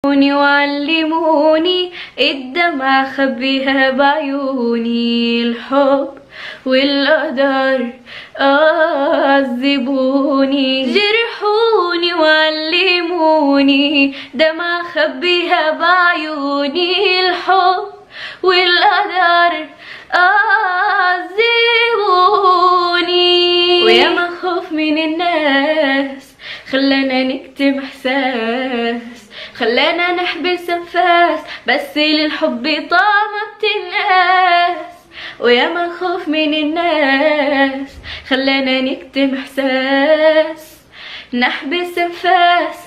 وعلموني الدمع خبيها بعيوني الحب والقدر عذبوني جرحوني وعلموني دمع خبيها بعيوني الحب والقدر عذبوني ويا ما خوف من الناس خلانا نكتم احساس خلانا نحبس انفاس بس للحب طعمة بتنقاس ويا ما خوف من الناس خلانا نكتم احساس نحبس انفاس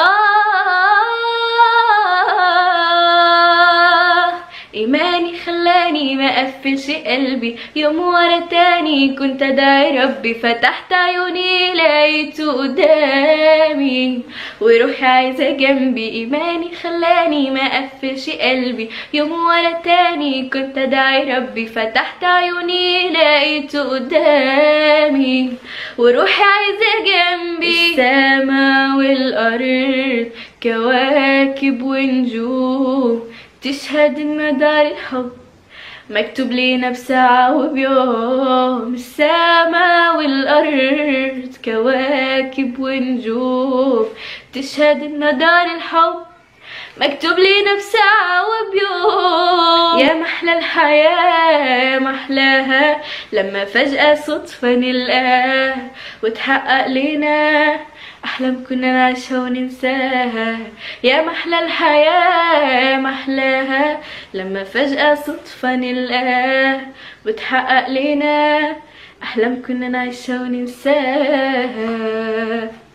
آه إيماني خلاني ما أقفلش قلبي يوم ورا تاني كنت أدعي ربي فتحت عيوني لقيته قدامي وروحي عايزة جنبي إيماني خلاني ما أقفلش قلبي يوم ورا تاني كنت أدعي ربي فتحت عيوني لقيته قدامي وروحي عايزة جنبي السما والأرض كواكب ونجوم تشهد ان دار الحب مكتوب لينا بساعة وبيوم السما والأرض كواكب ونجوم تشهد ان دار الحب مكتوب لينا بساعة وبيوم يا محلى الحياة محلاها لما فجأة صدفة نلقاها وتحقق لينا أحلام كنا نعيشها وننساها يا محلى الحياة محلاها لما فجأة صدفة نلقاها وتحقق لينا أحلام كنا نعيشها وننساها